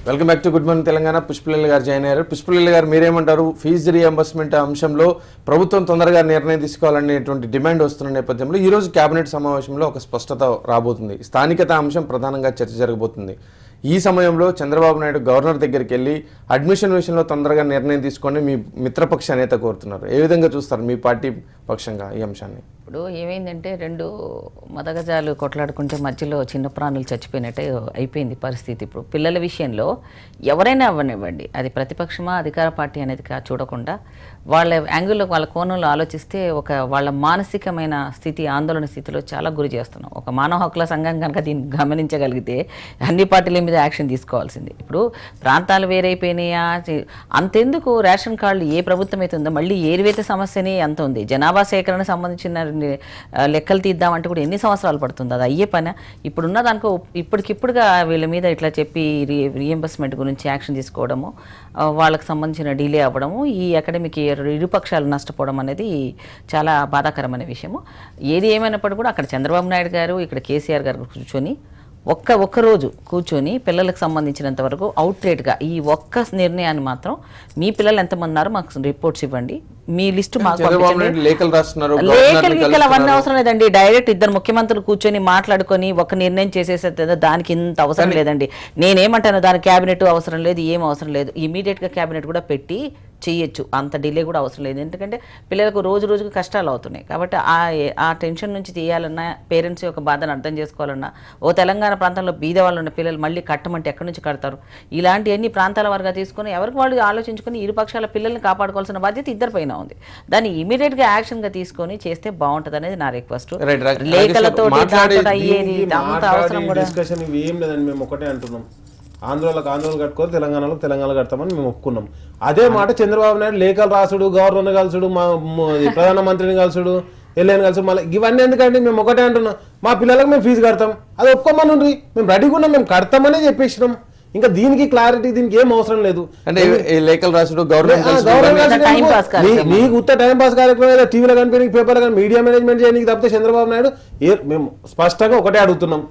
Welcome back to good morning Telangana Pushpalalli garu join అయ్యారు పుష్పలల్లి గారు మీరేమంటారు ఫీజు రీఎంబర్స్మెంట్ అంశంలో ప్రభుత్వం తొందరగా నిర్ణయం తీసుకోవాలనేటువంటి డిమాండ్ వస్తున్న నేపథ్యంలో ఈ రోజు కేబినెట్ సమావేశంలో ఒక స్పష్టత రాబోతుంది స్థానికత అంశం ప్రధానంగా చర్చ జరగబోతుంది ఈ సమయంలో చంద్రబాబు నాయుడు గవర్నర్ దగ్గరికి వెళ్ళి అడ్మిషన్ విషయంలో తొందరగా నిర్ణయం తీసుకొని మీ మిత్రపక్ష నేత కోరుతున్నారు ఏ విధంగా చూస్తారు మీ పార్టీ పక్షంగా ఈ అంశాన్ని ఇప్పుడు ఏమైందంటే రెండు మదగజాలు కొట్లాడుకుంటే మధ్యలో చిన్న ప్రాణులు చచ్చిపోయినట్టే అయిపోయింది పరిస్థితి ఇప్పుడు పిల్లల విషయంలో ఎవరైనా అవ్వనివ్వండి అది ప్రతిపక్షమా అధికార పార్టీ అనేది కా చూడకుండా వాళ్ళ యాంగిల్లో వాళ్ళ కోణంలో ఆలోచిస్తే ఒక వాళ్ళ మానసికమైన స్థితి ఆందోళన స్థితిలో చాలా గురి చేస్తున్నాం ఒక మానవ హక్కుల సంఘం కనుక దీన్ని గమనించగలిగితే అన్ని పార్టీల మీద యాక్షన్ తీసుకోవాల్సింది ఇప్పుడు ప్రాంతాలు వేరైపోయినాయా చి- అంతెందుకు రేషన్ కార్డులు ఏ ప్రభుత్వం అయితే ఉందో మళ్ళీ ఏరివేత సమస్యనే అంత ఉంది జనాభా సేకరణ సంబంధించిన ఆ, లెక్కలు తీద్దామంటే కూడా ఎన్ని సంవత్సరాలు పడుతుంది అది అయ్యే పని ఇప్పుడున్న దానికో ఇప్పటికిప్పుడుగా వీళ్ళ మీద ఇట్లా చెప్పి రీ రీఎంబర్స్మెంట్ గురించి యాక్షన్ తీసుకోవడము ఆ, వాళ్ళకి సంబంధించిన డిలే అవ్వడము ఈ అకాడమిక్ ఇయర్ ఇరుపక్షాలు నష్టపోవడం అనేది చాలా బాధాకరమైన విషయము ఏది ఏమైనప్పటికీ కూడా అక్కడ చంద్రబాబు నాయుడు గారు ఇక్కడ కేసీఆర్ గారు కూర్చొని ఒక్క ఒక్క రోజు కూర్చొని పిల్లలకు సంబంధించినంత వరకు అవుట్రేట్గా ఈ ఒక్క నిర్ణయాన్ని మాత్రం మీ పిల్లలు ఎంతమంది ఉన్నారో మాకు రిపోర్ట్స్ ఇవ్వండి మీ లిస్టు మాకు చంద్రబాబు పంపించండి. నాయుడు లేఖలు రాస్తున్నారు లేఖలు గవర్నర్ని గీకలు అవన్నీ కలుస్తున్నారు. అవసరం లేదండి డైరెక్ట్ ఇద్దరు ముఖ్యమంత్రులు కూర్చొని మాట్లాడుకొని ఒక నిర్ణయం చేసేసేది దానికి ఇంత అవసరం లేదండి నేనేమంటాను దాని క్యాబినెట్ అవసరం లేదు ఏం అవసరం లేదు ఇమీడియట్గా క్యాబినెట్ కూడా పెట్టి చేయొచ్చు అంత డిలే కూడా అవసరం లేదు ఎందుకంటే పిల్లలకు రోజు రోజుకు కష్టాలు అవుతున్నాయి కాబట్టి ఆ ఆ టెన్షన్ నుంచి తీయాలన్నా పేరెంట్స్ యొక్క బాధను అర్థం చేసుకోవాలన్నా ఓ తెలంగాణ ప్రాంతంలో బీద వాళ్ళు ఉన్న పిల్లలు మళ్ళీ కట్టమంటే ఎక్కడి నుంచి కడతారు ఇలాంటి అన్ని ప్రాంతాల వారుగా తీసుకొని ఎవరికి వాళ్ళు ఆలోచించుకొని ఇరు పక్షాల పిల్లల్ని కాపాడుకోవాల్సిన బాధ్యత ఇద్దరి పైన ఉంది దాన్ని ఇమీడియట్గా యాక్షన్గా తీసుకొని చేస్తే బాగుంటుంది అనేది నా రిక్వెస్ట్ రైట్, రైట్. లేఖలతో మాట్లాడి- అయ్యేది దీనికి అంత అవసరం మాట్లాడి కూడా డిస్కషన్ ఇవి ఏం లేదండి మేము ఒకటే అంటున్నాం ఆంధ్రాలకు ఆంధ్రాలు కట్టుకోవాలి తెలంగాణలో తెలంగాణ కడతామని మేము ఒప్పుకున్నాం అదే మాట చంద్రబాబు నాయుడు లేఖలు రాసుడు గవర్నర్ కలుసుడు మా మ- ఇది ప్రధానమంత్రిని కలుసుడు ఎల్లేని కలుసుడు మళ్ళీ ఇవన్నీ ఎందుకండి మేము ఒకటే అంటున్నాం మా పిల్లలకు మేము ఫీజు కడతాం అది ఒప్పుకోమని మేము రెడీగా ఉన్నాం మేము కడతామనే చెప్పేసినాం ఇంకా దీనికి క్లారిటీ దీనికి ఏం అవసరం లేదు అంటే ఈ లేఖలు రాసుడు గవర్నమెంట్ ఆ, కలుసుడు గవర్నమెంట్ ఇవన్నీ- కలిసి టైం పాస్ నీ- కార్యక్రమం. నీకు ఉత్త టైం పాస్ కార్యక్రమం ఏదో టీవీలో కనిపించి పేపర్లో కానీ మీడియా మేనేజ్మెంట్ చేయడానికి తప్పితే చంద్రబాబు నాయుడు ఏ మేము స్పష్టంగా ఒకటే అడుగుతున్నాం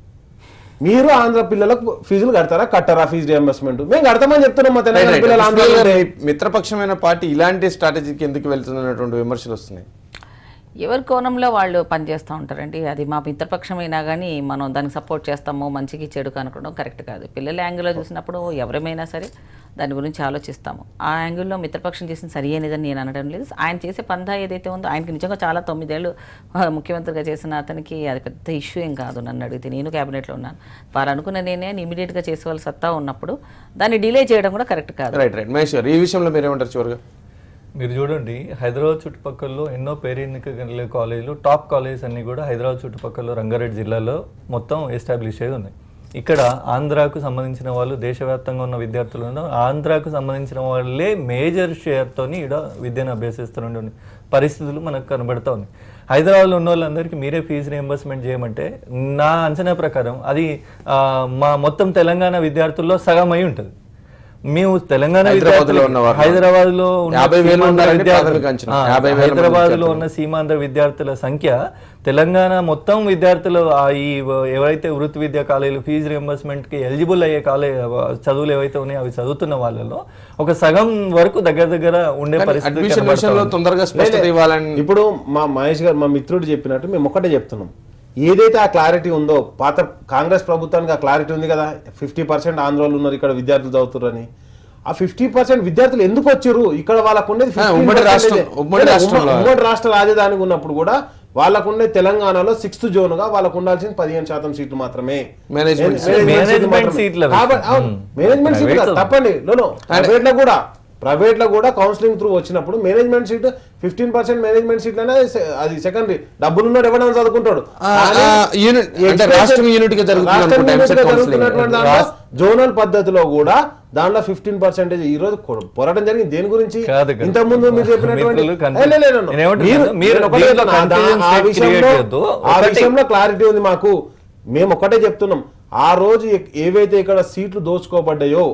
మీరు ఆంధ్ర పిల్లలకు ఫీజులు కడతారా కట్టరా ఫీజు రియంబర్స్మెంట్ మేము కడతామని చెప్తున్నాం మా రైట్, తెలంగాణ రైట్. పిల్లలు ఆంధ్ర పుష్పలల్లి గారు, మీ మిత్రపక్షమైన పార్టీ ఇలాంటి స్ట్రాటజీకి ఎందుకు వెళ్తుంది అన్నటువంటి విమర్శలు వస్తున్నాయి ఎవరి కోణంలో వాళ్ళు పనిచేస్తూ ఉంటారండి అది మా మిత్రపక్షమైనా కానీ మనం దానికి సపోర్ట్ చేస్తాము మంచికి చెడుకు అనుకోవడం కరెక్ట్ కాదు పిల్లల యాంగిల్లో చూసినప్పుడు ఎవరమైనా సరే దాని గురించి ఆలోచిస్తాము ఆ యాంగిల్లో మిత్రపక్షం చేసిన సరి అయినదని నేను అనడం లేదు ఆయన చేసే పందా ఏదైతే ఉందో ఆయనకి నిజంగా చాలా తొమ్మిదేళ్ళు ఆ, ముఖ్యమంత్రిగా చేసిన అతనికి అది పెద్ద ఇష్యూ ఏం కాదు నన్ను అడిగితే నేను క్యాబినెట్లో ఉన్నాను వారు అనుకున్న నిర్ణయాన్ని ఇమీడియట్గా చేసే వాళ్ళ సత్తా ఉన్నప్పుడు దాన్ని డిలే చేయడం కూడా కరెక్ట్ కాదు రైట్ రైట్ మహేష్ గారు ఈ విషయంలో మీరు ఏమంటారు చివరిగా మీరు చూడండి హైదరాబాద్ చుట్టుపక్కల ఎన్నో పేరెన్నిక కలిగే కాలేజీలు టాప్ కాలేజెస్ అన్ని కూడా హైదరాబాద్ చుట్టుపక్కల రంగారెడ్డి జిల్లాలో మొత్తం ఎస్టాబ్లిష్ అయి ఉన్నాయి ఇక్కడ ఆంధ్రాకు సంబంధించిన వాళ్ళు దేశవ్యాప్తంగా ఉన్న విద్యార్థులు ఉన్నారు. ఆంధ్రాకు సంబంధించిన వాళ్ళే మేజర్ షేర్తోని ఇక్కడ విద్యను అభ్యసిస్తున్న పరిస్థితులు మనకు కనబడతా ఉన్నాయి హైదరాబాద్లో ఉన్న వాళ్ళందరికీ మీరే ఫీజు రియంబర్స్మెంట్ చేయమంటే నా అంచనా ప్రకారం అది ఆ, మా మొత్తం తెలంగాణ విద్యార్థుల్లో సగం అయి ఉంటుంది మేము తెలంగాణ హైదరాబాద్లో విద్యార్థులు- ఉన్నవారు. హైదరాబాద్ లో ఉన్న యాభై వేలు సీమాంధ్ర ఉన్నారని విద్యార్థులు- ప్రాథమిక అంచనా. ఆ, యాభై వేల మంది హైదరాబాద్ లో విద్యార్థులు. ఉన్న సీమాంధ్ర విద్యార్థుల సంఖ్య తెలంగాణ మొత్తం విద్యార్థులు ఆ ఈ ఎవరైతే వృత్తి విద్యా కాలేజీలు ఫీజు రియంబర్స్మెంట్ కి ఎలిజిబుల్ అయ్యే కాలేజ్ చదువులు ఏవైతే ఉన్నాయో అవి చదువుతున్న వాళ్ళలో ఒక సగం వరకు దగ్గర దగ్గర ఉండే పరిస్థితి అడ్మిషన్ కనబడతా విషయంలో ఉంది. తొందరగా స్పష్టత ఇవ్వాలని ఇప్పుడు మా మహేష్ గారు మా మిత్రుడు చెప్పినట్టు మేము ఒకటే చెప్తున్నాం ఏదైతే ఆ క్లారిటీ ఉందో పాత కాంగ్రెస్ ప్రభుత్వానికి ఆ క్లారిటీ ఉంది కదా ఫిఫ్టీ పర్సెంట్ ఆంధ్రాలో ఉన్నారు ఇక్కడ విద్యార్థులు చదువుతారని ఆ ఫిఫ్టీ పర్సెంట్ విద్యార్థులు ఎందుకు వచ్చారు ఇక్కడ వాళ్ళకు ఉండేది ఆ, 15% ఉమ్మడి రాష్ట్రం- ఉమ్మడి రాష్ట్రంలో. ఉమ్మడి రాష్ట్ర రాజధానికి ఉన్నప్పుడు కూడా వాళ్ళకుండే తెలంగాణలో సిక్స్త్ జోన్ గా వాళ్ళకు ఉండాల్సిన పదిహేను శాతం సీట్లు మాత్రమే Management మేనేజ్మెంట్ Management సీట్లు మాత్రమే. సీట్ల కాబట్టి- అవును, Hmm. మేనేజ్మెంట్ సీట్లు Private కాదు, లో. తప్పండి లోనో ప్రైవేట్ లో కూడా ప్రైవేట్ లో కూడా కౌన్సిలింగ్ త్రూ వచ్చినప్పుడు management seat fifteen percent management seat అనేది సె- అది సెకండరీ డబ్బులు ఉన్నాడు ఎవరైనా చదువుకుంటాడు ఆ, కానీ ఆ, unit- అంటే education- రాష్ట్రం unit గా జరుగుతుంది రాష్ట్రం అనుకుంటా, unit గా MCET counseling. జరుగుతున్నటువంటి దాంట్లో జోనల్ పద్ధతిలో కూడా దాంట్లో ఫిఫ్టీన్ పర్సెంటేజ్ ఈ రోజు కొ- పోరాటం జరిగింది దేని గురించి కాదు కదా. ఇంత ముందు మీరు చెప్పినటువంటి మిత్రులు కన్ఫ్యూజ్. ఏ, లే, లే, లే, నేనేమంటున్నాను? మీరు- మీరు నేను ఒకటే దీంట్లో చెప్తున్నా, దా- confusion ఆ state విషయంలో create చేయొద్దు. ఆ ఒకటి- విషయంలో క్లారిటీ ఉంది మాకు మేము ఒకటే చెప్తున్నాం ఆ రోజు ఎ- ఏవైతే ఇక్కడ సీట్లు దోచుకోబడ్డాయో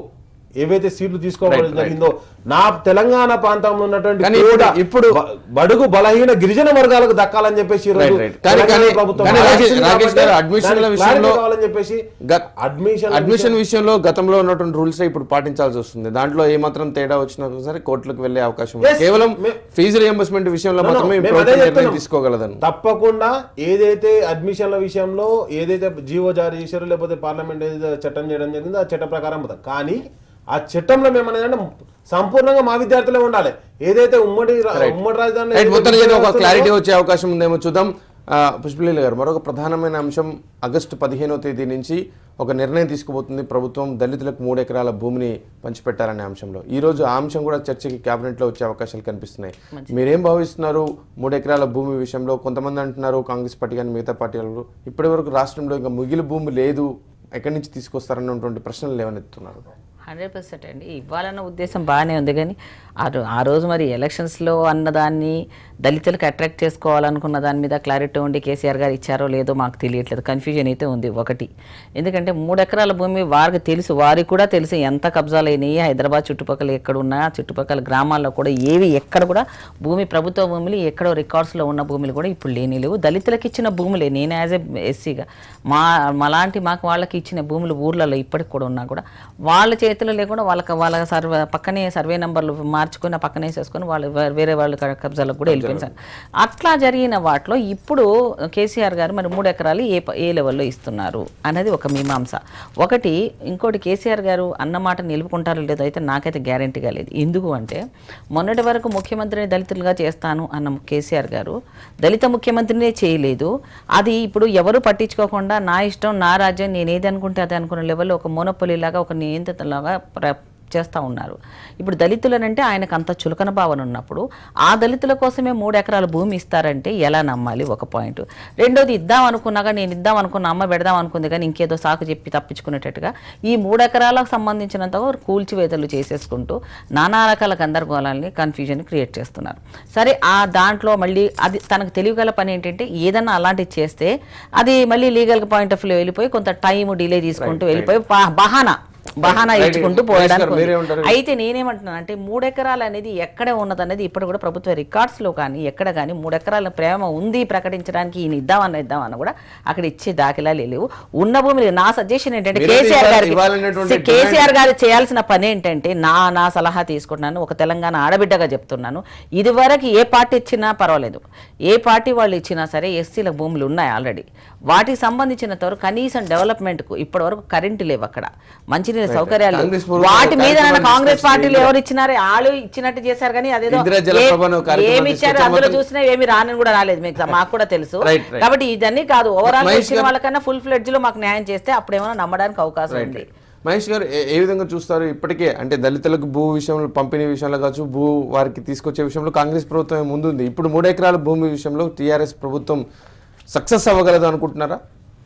ఏవైతే సీట్లు తీసుకోవడం జరిగిందో నా తెలంగాణ ప్రాంతంలో ఉన్నటువంటి కానీ పేద, ఇప్పుడు- ఇప్పుడు- బ- బడుగు బలహీన గిరిజన వర్గాలకు దక్కాలని చెప్పేసి ఈ రోజు Right, right. కానీ- తెలంగాణ కానీ- ప్రభుత్వం కానీ రాకేష్- ఆలోచించింది రాకేష్ గారు కాబట్టి అడ్మిషన్ల దానికి విషయంలో- clarity కావాలని చెప్పేసి గ- అడ్మిషన్ అడ్మిషన్ విషయంలో గతంలో ఉన్నటువంటి రూల్స్ ఇప్పుడు పాటించాల్సి వస్తుంది దాంట్లో ఏమాత్రం తేడా వచ్చినా సరే కోర్టులకు వెళ్లే అవకాశం ఉంది Yes, కేవలం మే- ఫీజు రియంబర్స్మెంట్ విషయంలో No, no, మాత్రమే మేము ప్రభుత్వం అదే నిర్ణయం చెప్తున్నాం. తీసుకోగలదని తప్పకుండా ఏదైతే అడ్మిషన్ల విషయంలో ఏదైతే జీవో జారీ చేశారో లేకపోతే పార్లమెంట్ ఏదైతే చట్టం చేయడం జరిగిందో ఆ చట్టం ప్రకారం పోతాం కానీ ఆ చట్టంలో మేము అనేది సంపూర్ణంగా మా విద్యార్థులే ఉండాలి ఏదైతే ఉమ్మడి రా- ఉమ్మడి రాజధాని రైట్ మొత్తానికి ఏదో ఒక క్లారిటీ వచ్చే అవకాశం ఉందేమో చూద్దాం ఆ, పుష్పలీల గారు మరొక ప్రధానమైన అంశం ఆగస్టు పదిహేనో తేదీ నుంచి ఒక నిర్ణయం తీసుకుపోతుంది ప్రభుత్వం దళితులకు మూడు ఎకరాల భూమిని పంచిపెట్టాలనే అంశంలో ఈ రోజు ఆ అంశం కూడా చర్చకి కేబినెట్లో వచ్చే అవకాశాలు కనిపిస్తున్నాయి మీరేం భావిస్తున్నారు మూడు ఎకరాల భూమి విషయంలో కొంతమంది అంటున్నారు కాంగ్రెస్ పార్టీ కానీ మిగతా పార్టీలు ఇప్పటి వరకు రాష్ట్రంలో ఇంకా మిగిలి భూమి లేదు ఎక్కడి నుంచి తీసుకొస్తారన్నటువంటి ప్రశ్నలు లేవనెత్తున్నారు హండ్రెడ్ పర్సెంట్ అండి ఇవ్వాలన్న ఉద్దేశం బాగానే ఉంది కానీ ఆ రో- ఆ రోజు మరి ఎలక్షన్స్లో అన్నదాన్ని దళితులకు అట్రాక్ట్ చేసుకోవాలనుకున్న దాని మీద క్లారిటీ ఉండి కేసీఆర్ గారు ఇచ్చారో లేదో మాకు తెలియట్లేదు కన్ఫ్యూజన్ అయితే ఉంది ఒకటి ఎందుకంటే మూడు ఎకరాల భూమి వారికి తెలుసు వారికి కూడా తెలుసు ఎంత కబ్జాలు అయినాయి హైదరాబాద్ చుట్టుపక్కల ఎక్కడ ఉన్నా చుట్టుపక్కల గ్రామాల్లో కూడా ఏవి ఎక్కడ కూడా భూమి ప్రభుత్వ భూములు ఎక్కడో రికార్డ్స్లో ఉన్న భూములు కూడా ఇప్పుడు లేని లేవు దళితులకు ఇచ్చిన భూములే నేను యాజ్ ఎ ఎస్సీగా మా మాలాంటి మాకు వాళ్ళకి ఇచ్చిన భూములు ఊర్లలో ఇప్పటికి కూడా ఉన్నా కూడా వాళ్ళ చేతిలో లేకుండా వాళ్ళకి వాళ్ళ సర్వే పక్కనే సర్వే నెంబర్లు మార్చుకొని ఆ పక్కనే వేసేసుకొని వాళ్ళు వే- వేరే వాళ్ళ క- కబ్జాలకు కూడా వెళ్ళిపోయింది సార్ అట్లా జరిగిన వాటిలో ఇప్పుడు కేసీఆర్ గారు మరి మూడు ఎకరాలు ఏ ప- ఏ లెవెల్లో ఇస్తున్నారు అనేది ఒక మీమాంస ఒకటి ఇంకోటి కేసీఆర్ గారు అన్నమాట నిలుపుకుంటారో లేదో అయితే నాకైతే గ్యారంటీగా లేదు ఎందుకు అంటే మొన్నటి వరకు ముఖ్యమంత్రిని దళితులుగా చేస్తాను అన్న కేసీఆర్ గారు దళిత ముఖ్యమంత్రినే చేయలేదు అది ఇప్పుడు ఎవరు పట్టించుకోకుండా నా ఇష్టం నా రాజ్యం నేను ఏది అనుకుంటే అది అనుకున్న లెవెల్లో ఒక మోనొప్పలి లాగా ఒక నియంత్రణలాగా ప్ర చేస్తూ ఉన్నారు ఇప్పుడు దళితులనంటే ఆయనకు అంత చులకన భావన ఉన్నప్పుడు ఆ దళితుల కోసమే మూడు ఎకరాల భూమి ఇస్తారంటే ఎలా నమ్మాలి ఒక పాయింట్ రెండోది ఇద్దాం అనుకున్నాగా నేను ఇద్దాం అనుకున్న అమ్మ పెడదాం అనుకుంది కానీ ఇంకేదో సాకు చెప్పి తప్పించుకునేటట్టుగా ఈ మూడు ఎకరాలకు సంబంధించినంత వరకు కూల్చివేతలు చేసేసుకుంటూ నానా రకాల గందరగోళాలని కన్ఫ్యూజన్ క్రియేట్ చేస్తున్నారు సరే ఆ దాంట్లో మళ్ళీ అది తనకు తెలియగల పని ఏంటంటే ఏదన్నా అలాంటివి చేస్తే అది మళ్ళీ లీగల్ పాయింట్ ఆఫ్ వ్యూ వెళ్ళిపోయి కొంత టైం డిలే తీసుకుంటూ వెళ్ళిపోయి బా- బహానా బహానా Right. ఇచ్చుకుంటూ మహేష్ గారు, పోయడానికి ఉంది. మీరేమంటారు? అయితే నేనేమంటున్నాను అంటే మూడు ఎకరాలు అనేది ఎక్కడే ఉన్నదనేది ఇప్పుడు కూడా ప్రభుత్వ రికార్డ్స్లో కానీ ఎక్కడ కానీ మూడు ఎకరాల ప్రేమ ఉంది ప్రకటించడానికి ఈయన ఇద్దామన్న ఇద్దామన్న కూడా అక్కడ ఇచ్చే దాఖలాలు లేవు ఉన్న భూమి నా సజెషన్ ఏంటంటే మీరైతే కేసీఆర్ ఇవ్వాలి- గారికి ఇవ్వాలనేటువంటి సి- కేసీఆర్ గారు చేయాల్సిన పని ఏంటంటే నా నా సలహా తీసుకుంటున్నాను ఒక తెలంగాణ ఆడబిడ్డగా చెప్తున్నాను ఇది వరకు ఏ పార్టీ ఇచ్చినా పర్వాలేదు ఏ పార్టీ వాళ్ళు ఇచ్చినా సరే ఎస్సీల భూములు ఉన్నాయి ఆల్రెడీ వాటికి సంబంధించినంత వరకు కనీసం డెవలప్మెంట్కు ఇప్పటి వరకు కరెంటు లేవు అక్కడ మంచినీళ్ళ సౌకర్యాలు లేవు. కాంగ్రెస్ పూర్వం వాటి మీద కార్యక్రమాలు కాంగ్రెస్ తీసుకొచ్చి పార్టీలు ఎవరు ఇచ్చినారు వాళ్ళు ఇచ్చినట్టు చేశారు కానీ అదేదో ఇందిరా జల ఏ- ప్రభను కార్యక్రమం ఏమి ఇచ్చారు తీసుకొచ్చి అందులో మొత్తం- చూసినా ఏమి రానని కూడా రాలేదు మీకు మాకు కూడా తెలుసు Right, right. కాబట్టి ఇదన్నీ కాదు ఓవరాల్ మహేష్ ఇచ్చిన గారు- వాళ్ళకన్నా ఫుల్ ఫ్లెడ్జ్ లో మాకు న్యాయం చేస్తే అప్పుడేమైనా నమ్మడానికి అవకాశం రైట్ ఉంది మహేష్ గారు ఏ- ఏ విధంగా చూస్తారు ఇప్పటికే అంటే దళితులకు భూ విషయంలో పంపిణీ విషయంలో కావచ్చు భూ వారికి తీసుకొచ్చే విషయంలో కాంగ్రెస్ ప్రభుత్వం ముందుంది ఇప్పుడు మూడు ఎకరాల భూమి విషయంలో టీఆర్ఎస్ ప్రభుత్వం సక్సెస్ అవ్వగలదు అనుకుంటున్నారా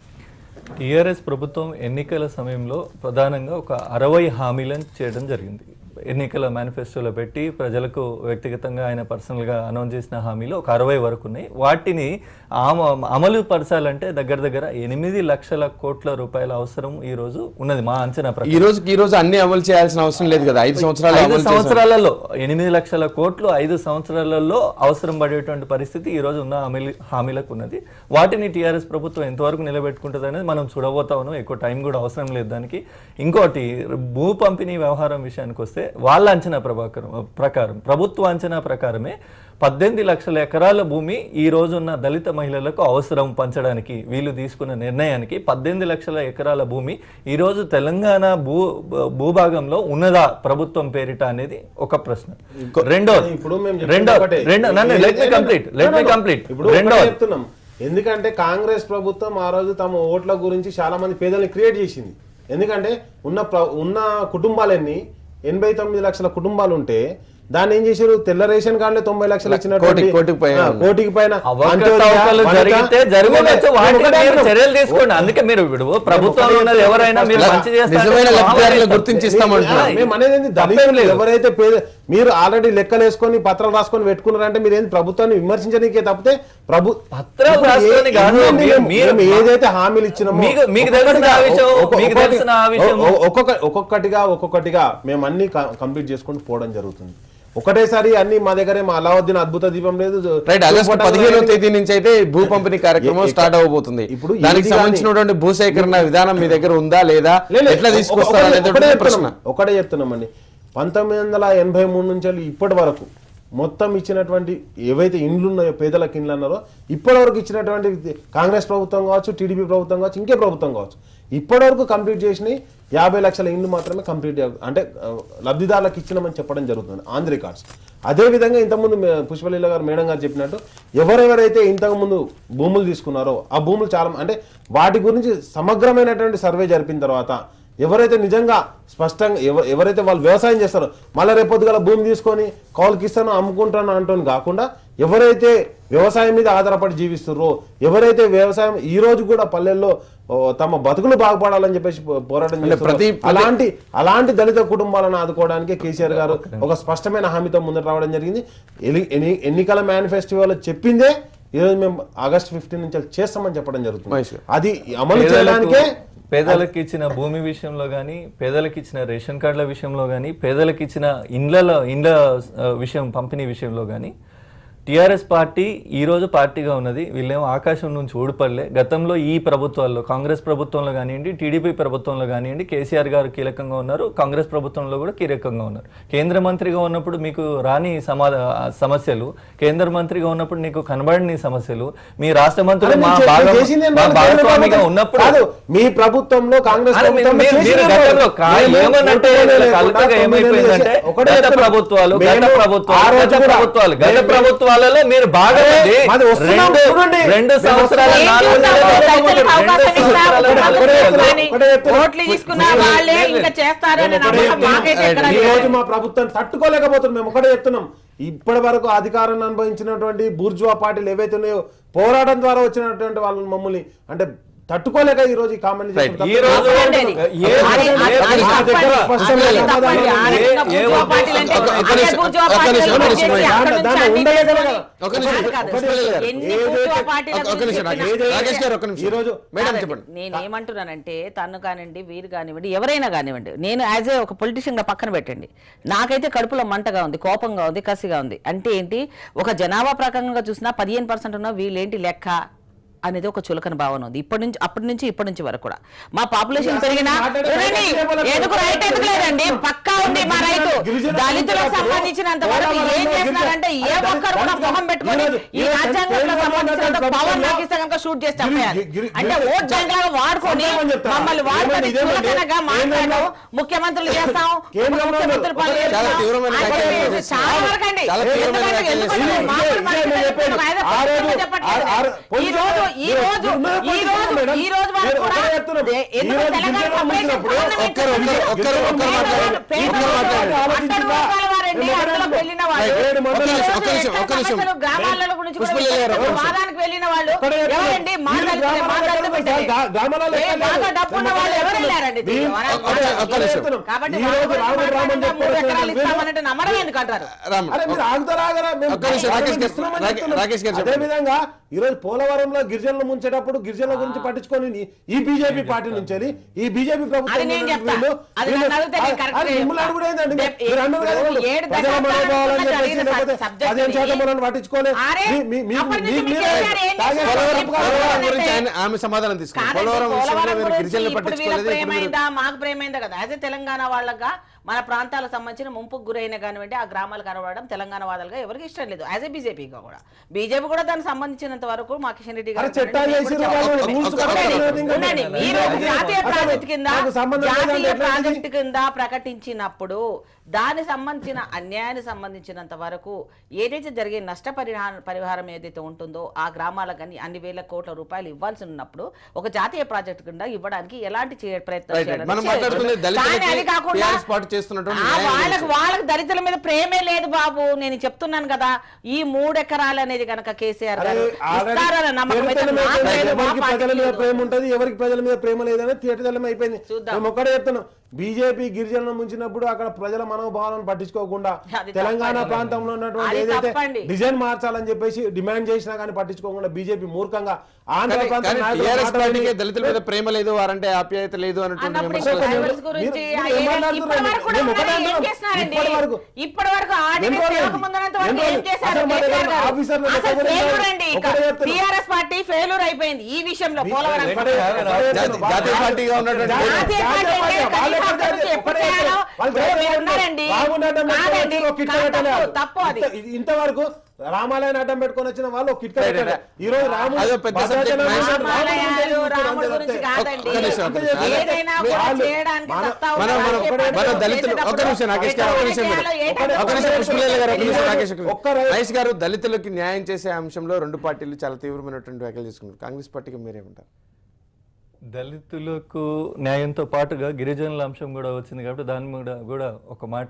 టీఆర్ఎస్ ప్రభుత్వం ఎన్నికల సమయంలో ప్రధానంగా ఒక అరవై హామీలను చేయడం జరిగింది ఎన్నికల మేనిఫెస్టోలో పెట్టి ప్రజలకు వ్యక్తిగతంగా ఆయన పర్సనల్గా అనౌన్స్ చేసిన హామీలు ఒక అరవై వరకు ఉన్నాయి వాటిని ఆమ- అమలు పరచాలంటే దగ్గర దగ్గర ఎనిమిది లక్షల కోట్ల రూపాయల అవసరం ఈ రోజు ఉన్నది మా అంచనా ప్రకారం ఈ రోజుకి ఈ రోజు అన్ని అమలు చేయాల్సిన అవసరం లేదు కదా ఐదు సంవత్సరాలు ఐదు అమలు చేశారు. సంవత్సరాలలో ఎనిమిది లక్షల కోట్లు ఐదు సంవత్సరాలలో అవసరం పడేటువంటి పరిస్థితి ఈ రోజు ఉన్న హామీ హామీలకు ఉన్నది వాటిని టీఆర్ఎస్ ప్రభుత్వం ఎంతవరకు నిలబెట్టుకుంటుంది అనేది మనం చూడబోతా ఉన్నాం ఎక్కువ టైం కూడా అవసరం లేదు దానికి ఇంకోటి భూ పంపిణీ వ్యవహారం విషయానికి వస్తే వాళ్ళ అంచనా ప్రభాకరం ప్రకారం ప్రభుత్వ అంచనా ప్రకారమే పద్దెనిమిది లక్షల ఎకరాల భూమి ఈ రోజు ఉన్న దళిత మహిళలకు అవసరం పంచడానికి వీళ్ళు తీసుకున్న నిర్ణయానికి పద్దెనిమిది లక్షల ఎకరాల భూమి ఈ రోజు తెలంగాణ భూ భూభాగంలో ఉన్నదా ప్రభుత్వం పేరిట అనేది ఒక ప్రశ్న రెండోది ఇప్పుడు మేము చెప్పేది రెండో ఒకటే. రెండో నన్ను లెట్ మీ ఏ- complete let No, me no, no. Complete ఇప్పుడు ఒకటే రెండోది చెప్తున్నాం ఎందుకంటే కాంగ్రెస్ ప్రభుత్వం ఆ రోజు తమ ఓట్ల గురించి చాలా మంది పేదల్ని క్రియేట్ చేసింది ఎందుకంటే ఉన్న ప్ర- ఉన్న కుటుంబాలన్నీ ఎనభై తొమ్మిది లక్షల కుటుంబాలు ఉంటే దాన్ని ఏం చేశారు తెల్ల రేషన్ కార్డులే తొంభై లక్షలు ఇచ్చినటువంటి కోటి- కోటికి పైన ఆ, కోటికి పైన అవకతవకలు వనిత- జరిగితే జరుగుండొచ్చు నేను వాటిని ఒకటే మీరు అంటున్నా. చర్యలు తీసుకోండి అందుకే మీరు ఇప్పుడు ప్రభుత్వం ఉన్నది ఎవరైనా మీరు మంచి చేస్తారు నిజమైన లబ్ధిదారులను గుర్తించి ఇస్తామంటున్నారు. ఆ, మేము అనేది ఏంది? తప్పేం దళితులు లేదు. ఎవరైతే పేద మీరు ఆల్రెడీ లెక్కలు వేసుకొని పత్రాలు రాసుకొని పెట్టుకున్నారంటే మీరు ఏంది ప్రభుత్వాన్ని విమర్శించడానికే తప్పితే ప్రభు పత్రాలు ఇప్పుడు ఏ- రాసుకొని కాదు, ఎన్ని మీరు- మేము మీరు- ఏదైతే హామీలు ఇచ్చినామో మీకు- మీకు తెలిసిన ఆ విషయం, ఒక్కొక్క- మీకు ఒక్కొక్కటి- తెలిసిన ఆ విషయం. ఒ- ఒక్కొక్క ఒక్కొక్కటిగా ఒక్కొక్కటిగా మేము అన్ని కంప్లీట్ చేసుకుంటూ పోవడం జరుగుతుంది ఒకటేసారి అన్ని మా దగ్గరే మా అలావుద్దీన్ అద్భుత దీపం లేదు రైట్ ఆగస్టు చూపటం పదిహేనో లేదు. తేదీ నుంచి అయితే భూ పంపిణీ కార్యక్రమం ఎ- స్టార్ట్ అవబోతుంది ఇప్పుడు దానికి ఏది సంబంధించినటువంటి భూసేకరణ విధానం మీ దగ్గర ఉందా లేదా లే, లే, ఎట్లా ఒక- తీసుకొస్తారు ఒకటే- ఒకటే అనేది ప్రశ్న చెప్తున్నాం, ఒకటే చెప్తున్నామండి పంతొమ్మిది వందల ఎనభై మూడు నుంచి వెళ్ళి ఇప్పటి వరకు మొత్తం ఇచ్చినటువంటి ఏవైతే ఇండ్లు ఉన్నాయో పేదలకు ఇండ్లు అన్నారో ఇప్పటి వరకు ఇచ్చినటువంటి కాంగ్రెస్ ప్రభుత్వం కావచ్చు టీడీపీ ప్రభుత్వం కావచ్చు ఇంకే ప్రభుత్వం కావచ్చు ఇప్పటి వరకు కంప్లీట్ చేసినాయి యాభై లక్షల ఇండ్లు మాత్రమే కంప్లీట్ అంటే ఆ, లబ్ధిదారులకు ఇచ్చినామని చెప్పడం జరుగుతుంది ఆన్ ది రికార్డ్స్ అదేవిధంగా ఇంతకుముందు మే- పుష్పలీల గారు మేడం గారు చెప్పినట్టు ఎవరెవరైతే ఇంతకుముందు భూములు తీసుకున్నారో ఆ భూములు చాలా అంటే వాటి గురించి సమగ్రమైనటువంటి సర్వే జరిపిన తర్వాత ఎవరైతే నిజంగా స్పష్టంగా ఎవ- ఎవరైతే వాళ్ళు వ్యవసాయం చేస్తారో మళ్ళీ రేపొద్దుగల భూమి తీసుకొని కౌలుకి ఇస్తానో అమ్ముకుంటానో అంటోని కాకుండా ఎవరైతే వ్యవసాయం మీద ఆధారపడి జీవిస్తున్నారో ఎవరైతే వ్యవసాయం ఈ రోజు కూడా పల్లెల్లో ఓ, తమ బతుకులు బాగుపడాలని చెప్పేసి పో- పోరాటం చేస్తున్నారో, ప్రతి- అలాంటి అలాంటి దళిత కుటుంబాలను ఆదుకోవడానికి కేసీఆర్ గారు ఒక స్పష్టమైన హామీతో ముందర రావడం జరిగింది ఎన్ని- ఎన్ని- ఎన్నికల మేనిఫెస్టోలో చెప్పిందే ఈరోజు మేము ఆగస్ట్ ఫిఫ్టీన్ నుంచి చేస్తామని చెప్పడం మహేష్ జరుగుతుంది గారు. అది అమలు పేదలకు- చేయడానికే పేదలకు ఇచ్చిన భూమి విషయంలో కానీ పేదలకు ఇచ్చిన రేషన్ కార్డుల విషయంలో కానీ పేదలకు ఇచ్చిన ఇండ్ల ఇండ్ల ఆ, విషయం పంపిణీ విషయంలో కానీ టిఆర్ఎస్ పార్టీ ఈ రోజు పార్టీగా ఉన్నది వీళ్ళేమో ఆకాశం నుంచి ఊడిపడలే గతంలో ఈ ప్రభుత్వాల్లో కాంగ్రెస్ ప్రభుత్వంలో కానివ్వండి టీడీపీ ప్రభుత్వంలో కానివ్వండి కేసీఆర్ గారు కీలకంగా ఉన్నారు కాంగ్రెస్ ప్రభుత్వంలో కూడా కీలకంగా ఉన్నారు కేంద్ర మంత్రిగా ఉన్నప్పుడు మీకు రాని సమాధ సమస్యలు కేంద్ర మంత్రిగా ఉన్నప్పుడు నీకు కనబడని సమస్యలు మీ రాష్ట్ర మంత్రులు అరే మా మీరు భాగం చేసింది ఏం మా కాదు, భాగస్వామిగా కేంద్ర ఉన్నప్పుడు కాదు మీ ప్రభుత్వంలో కాంగ్రెస్ అరే మీరు- ప్రభుత్వంలో మీరు- మీరు చేసింది గతంలో ఏం కా- మేము ఏమనంటే పూర్తిగా ఇలా లేకుండా కలుతగా తొమ్మిది నెలలు ఏమైపోయిందంటే చేసి- ఒకటే గత చెప్తున్నాం. ప్రభుత్వాలు గత మేము ఆ ప్రభుత్వాలు రోజు గత కూడా ప్రభుత్వాలు గత మేము- ప్రభుత్వాలలో మీరు బాగా అరే, ఉంది. మాది వస్తున్నాం, రెండు చూడండి. రెండు మేము సంవత్సరాల వస్తున్నాం. నాలుగు ఏం నెలల చేస్తావు? రెండు రైతులకు అవకాశం ఇస్తా, సంవత్సరాల ఒకటే నాలుగు ఒకటే నెలల చెప్తున్నా, ఒకటే చెప్తున్నా. ఓట్లు తీసుకున్న లేదు, వాళ్ళే లేదు, ఇంకా లేదు. చేస్తారు అనే మేము ఒకటే నమ్మకం చెప్తున్నాం. మాకైతే ఎక్కడా ఈ లేదు. రోజు మా ప్రభుత్వం తట్టుకోలేకపోతున్నాం మేము ఒకటే చెప్తున్నాం ఇప్పటి వరకు అధికారాన్ని అనుభవించినటువంటి బూర్జువా పార్టీలు ఏవైతే ఉన్నాయో పోరాటం ద్వారా వచ్చినటువంటి వాళ్ళు మమ్మల్ని అంటే తట్టుకోలేక ఈ రోజు ఈ కామెంట్ Right. ఈ రోజు తప్పండి అది. ఏ- అది- ఏ- అది- అది మా తప్పండి. దగ్గర స్పష్టమైన అది తప్పండి. సమాధానం ఆడ ఏ- ఉన్న ఏ బూర్జువా ఒక్క- పార్టీలు అంటే ఒక్క- ఒక్క అదే నిమిషం, బూర్జువా ఒక్క పార్టీలు నిమిషం, ఒక్క వచ్చేసి నిమిషం. అక్కడ దాంట్లో- నుంచి దాంట్లో అన్ని ఉండేదే చేసుకొని- కదా. ఒక నిమిషం, కాదు, కాదు. ఒకటి లేదు. ఎన్ని ఏదైతే- బూర్జువా పార్టీల ఒక- ఒక గురించి నిమిషం రాకేష్ చెప్పినా- రాకేష్ గారు ఒక నిమిషం ఈ రోజు మేడం కాదండి. చెప్పండి నేను ఏమంటున్నానంటే తను కానివ్వండి వీరు కానివ్వండి ఎవరైనా కానివ్వండి నేను యాజ్ ఏ ఒక పొలిటీషియన్ గా పక్కన పెట్టండి నాకైతే కడుపులో మంటగా ఉంది కోపంగా ఉంది కసిగా ఉంది అంటే ఏంటి ఒక జనాభా ప్రకారంగా చూసినా పదిహేను పర్సెంట్ ఉన్న వీళ్ళేంటి లెక్క అనేది ఒక చులకన భావన ఉంది ఇప్పటి నుంచి అప్పటి నుంచి ఇప్పటి నుంచి వరకు కూడా మా పాపులేషన్ అసలు పెరిగినా మాట్లాడే చూడండి, రైతు ఎందుకు రైట్ ఎందుకు లేదండి పక్కా ఉంది మా రైతు గిరిజన దళితులకు గిరిజన సంబంధించినంత వరకు పోలవరంలో ఏం గిరిజన- చేస్తున్నారంటే ఏ అది ఒక్కరు కూడా దళిత- మొహం పెట్టుకొని ఈరోజు- ఈ ఈరోజు రాజ్యాంగంలో కేంద్ర సంబంధించినంత ప్రభుత్వం పవర్ ప్రభుత్వంలో నాకు ఇస్తే కనుక షూట్ చేసి గిరి- చంపేయాలి గిరి- అంటే గిరి- ఓట్ బ్యాంక్ లాగా వాడుకొని సందర్భం చెప్తారా? మమ్మల్ని వాడుకొని ఏమండి, ఇదేమండి? చులకనగా మాట్లాడడం కేంద్రంలో- ముఖ్యమంత్రులు చేస్తాం కేంద్రంలో ముఖ్యమంత్రులు పనులు చాలా చేస్తాం. తీవ్రమైన అంటే వ్యాఖ్యలు ఇది చేస్తున్నారు. చాలా వరకు అండి. చాలా తీవ్రమైన ఎందుకంటే- వ్యాఖ్యలు ఎందుకంటే చేస్తున్నారు. మామూలు ఇదే- మనిషి ఇదే నేను చెప్పేది చెప్పేది. ఆయన ఆ రోజు- పొలిటికల్ చెప్పట్లేదు. ఆ- ఆ- ఈ రోజు ఈ మీరు- రోజు మీరు ఈ రోజు మేడం, ఈ రోజు వరకు మీరు కూడా ఒకటే చెప్తున్నారు. ఏ- ఈ ఎందుకు రోజు తెలంగాణ గిరిజనులు సపరేషన్ ముంచినప్పుడు గవర్నమెంట్ ఒక్కరు ఒక్కరు ఒక్కరు ఒక్కరు మాట్లాడండి పేద ఒక్కరు మాట్లాడండి వర్గాలు, అట్టడుగు వర్గాల వారండి, మేము అందులో ఒకటే వెళ్ళిన వాళ్ళు. రైట్, రైట్, ఈ ఒక్క రోజు నిమిషం, ఒక్క నిమిషం, ఎక్కడ ఒక్క నిమిషం. సమస్యలు గ్రామాలలో గురించి కూడా పుష్పలీల గారు, ఒక్క నిమిషం. వాదానికి వెళ్ళిన వాళ్ళు ఒక్కటే చెప్తున్నారు. ఎవరండి మా మీరు దళితులే, మా గ్రామాలలో దళితులు ఎక్కడ బిడ్డలే. గా- గ్రామాలలో ఏ ఎక్కడ బాగా లేదు. డబ్బు ఉన్న వాళ్ళు ఎవరు వెళ్ళారండి మీ- దీనికి? వరా- ఒక్క- ఒక్క నిమిషం. కాబట్టి ఈ వాళ్ళ రోజు గురించి రాముడు రామని మాట్లాడినా మూడు ఎకరాలు చెప్పారు. ఇస్తామనంటే నమ్మడం ఎందుకు అంటారు రామ్ అరే మీరు ఆగుతారా ఆగరా? మేము ఒక్క నిమిషం, రాకేష్ గారు, ఇస్తున్నామని రాకే- చెప్తున్నాం. రాకేష్ గారు అదే చెప్పండి. విధంగా ఈ రోజు పోలవరంలో గిరిజనులు ముంచేటప్పుడు గిరిజనుల గురించి పట్టించుకొని నీ- ఈ బీజేపీ పార్టీ నుంచి వెళ్ళి ఈ బీజేపీ ప్రభుత్వం అది నేను నుంచి చెప్తా. వీళ్ళు- అది వీళ్ళు- నన్ను అడిగితే నేను correct అది గా మిమ్మల్ని చెప్తా. అడుగుడు ఏందండి? రేపు మీరు అన్నారు కదా, ఇప్పుడు ఏడు ప్రజల దశాబ్దాల మనోభావాలని క్రితం చెప్పేసి జరిగిన లేకపోతే subject పదిహేను ఇది. శాతం మనల్ని పట్టించుకోలే అరే, మీ- మీ- మీ- అప్పటి నుంచి మీ- మీ మీరే కేసీఆర్ ఏం తాగే చేశారు? పోలవరం ఇప్పుడు కాదు. పోలవరం గురించి అంటే- ఆయన ఆమె సమాధానం తీసుకున్నారు కాదండి, పోలవరం విషయంలో పోలవరం మీరు గురించి గిరిజనులు ఇప్పుడు వీళ్ళకి పట్టించుకోలేదు ఇప్పుడు మీరు- ప్రేమైందా మాకు ప్రేమైందా కదా అదే తెలంగాణ వాళ్ళగా మన ప్రాంతాలకు సంబంధించిన ముంపుకు గురైన కానివ్వండి ఆ గ్రామాలు కనబడడం తెలంగాణ వాదాలుగా ఎవరికి ఇష్టం లేదు యాజ్ ఏ బీజేపీగా కూడా బీజేపీ కూడా దానికి సంబంధించినంత వరకు మా కిషన్ రెడ్డి గారు అరే చట్టాలు నేను వేసిర్రు కూడా వాళ్ళు, చెప్పాను. rules ఒక్క- ఒక్క- కట్టలేదు ఉండండి, ఇంకా. ఉండండి. మీరు అసలు జాతీయ ప్రాజెక్ట్ కింద నాకు సంబంధం లేదంటే జాతీయ ఎట్లా ప్రాజెక్ట్ కింద ప్రకటించినప్పుడు దానికి సంబంధించిన అన్యాయానికి సంబంధించినంత వరకు ఏదైతే జరిగే నష్ట పరిహారం పరిహారం ఏదైతే ఉంటుందో ఆ గ్రామాలకు కానీ అన్ని వేల కోట్ల రూపాయలు ఇవ్వాల్సి ఉన్నప్పుడు ఒక జాతీయ ప్రాజెక్ట్ కింద ఇవ్వడానికి ఎలాంటి చే- ప్రయత్నం Right, right. చేయాలని మనం చేయొచ్చు. మాట్లాడుతున్నది దళితులకి కానీ అది కాకుండా TRS పార్టీ చేస్తున్నటువంటి ఆ న్యాయం వాళ్ళకి గురించి. వాళ్ళకి దళితుల మీద ప్రేమే లేదు బాబు నేను చెప్తున్నాను కదా ఈ మూడు ఎకరాలు అనేది గనక కేసీఆర్ అరే, గారు ఆల్రెడీ ఇస్తారన్న నమ్మకం అయితే తేటతెల్లం నాకు అయిపోయింది. లేదు, మా ఎవరికి ప్రజల పార్టీకి మీద లేదు. ప్రేమ ఉంటది ఎవరికి ప్రజల మీద ప్రేమ లేదని తీటతెల్లం అయిపోయింది చూద్దాం. మేము ఒక్కడే చెప్తున్నాం బీజేపీ గిరిజనులను ముంచినప్పుడు అక్కడ ప్రజల మనోభావాలను పట్టించుకోకుండా అది తెలంగాణ తప్పండి. ప్రాంతంలో ఉన్నటువంటి అది ఏదైతే తప్పండి. డిజైన్ మార్చాలని చెప్పేసి డిమాండ్ చేసినా కానీ పట్టించుకోకుండా బీజేపీ మూర్ఖంగా ఆంధ్ర కానీ- ప్రాంత కానీ నాయకులు టీఆర్ఎస్ మాట్లాడి- పార్టీకి దళితుల మీద ప్రేమ లేదు వారంటే ఆప్యాయత లేదు అన్నటువంటి అన్నప్పుడు విమర్శలు ఇంకా వస్తున్నాయి. ట్రైబల్స్ గురించి మీరు- ఆ మీరు ఏం ఏరియా- మాట్లాడుతున్నారు? ఇప్పటి వరకు కూడా మేము ఒకటే ఉన్నారు, ఏం అంటున్నాం. చేస్తున్నారండి? ఇప్పటి వరకు. ఇప్పటి వరకు ఎన్ని ఆర్డినెన్స్ రోజులు? ఇవ్వకముందునంత వరకు ఎన్ని ఏం రోజులు? చేశారు అసలు మా కేసీఆర్ దగ్గర గారు? ఆఫీసర్లు అసలు దగ్గర ఫెయిల్యూర్ ఉన్నారు. అండి ఇక. ఒకటే చెప్తున్నాం. టీఆర్ఎస్ పార్టీ ఫెయిల్యూర్ అయిపోయింది ఈ విషయంలో పోలవరం ఒకటే- ఒకటే జాతి- చెప్తున్నాం. జాతీయ పార్టీగా ఉన్నటువంటి జాతీయ జాతీయ పార్టీ పార్టీ అంటే వాళ్ళే కనీసం ఒకటే అభివృద్ధి ఎప్పుడు ఒకటే చేయాలో వాళ్ళు ఇప్పుడు జాతీయ మీరు పార్టీ ఉన్నారండి. రాముని అడ్డం పెట్టుకొని కాదండి. వచ్చి ఒక కిట్ కాదు, పెట్టలేదు. తప్పు అది. ఇంత- ఇంతవరకు రామాలయాన్ని అడ్డం పెట్టుకొని వచ్చిన వాళ్ళు ఒక కిట్ రైట్, పెట్టలేదు. రైట్. ఈ రోజు రాముడు అదో పెద్ద భద్రాచలం subject రాముడు matter. గురించి రామాలయాలు, చూస్తున్నారు రాముడి అంతే. గురించి కాదండి. ఒక్క నిమిషం, ఒక్క నిమిషం. ఏదైనా మీరు కూడా వాళ్ళు- చేయడానికి మన- సత్తా ఉన్న మనం- మనం- రాజకీయ మన పార్టీలు దళితులు ఒక్క చేసేటప్పుడు నిమిషం నాగేష్ గారు ఒక్క నిమిషం చేయాలో ఏ ఒకటే- టైంలో ఒక నిమిషం పుష్పలీల గారు ఒక నిమిషం నాగేష్ గారు. ఒక్క రై- మహేష్ గారు దళితులకి న్యాయం చేసే అంశంలో రెండు పార్టీలు చాలా తీవ్రమైనటువంటి వ్యాఖ్యలు చేసుకున్నారు కాంగ్రెస్ పార్టీకి మీరేమంటారు దళితులకు న్యాయంతో పాటుగా గిరిజనుల అంశం కూడా వచ్చింది కాబట్టి దాని మీద కూడా ఒక మాట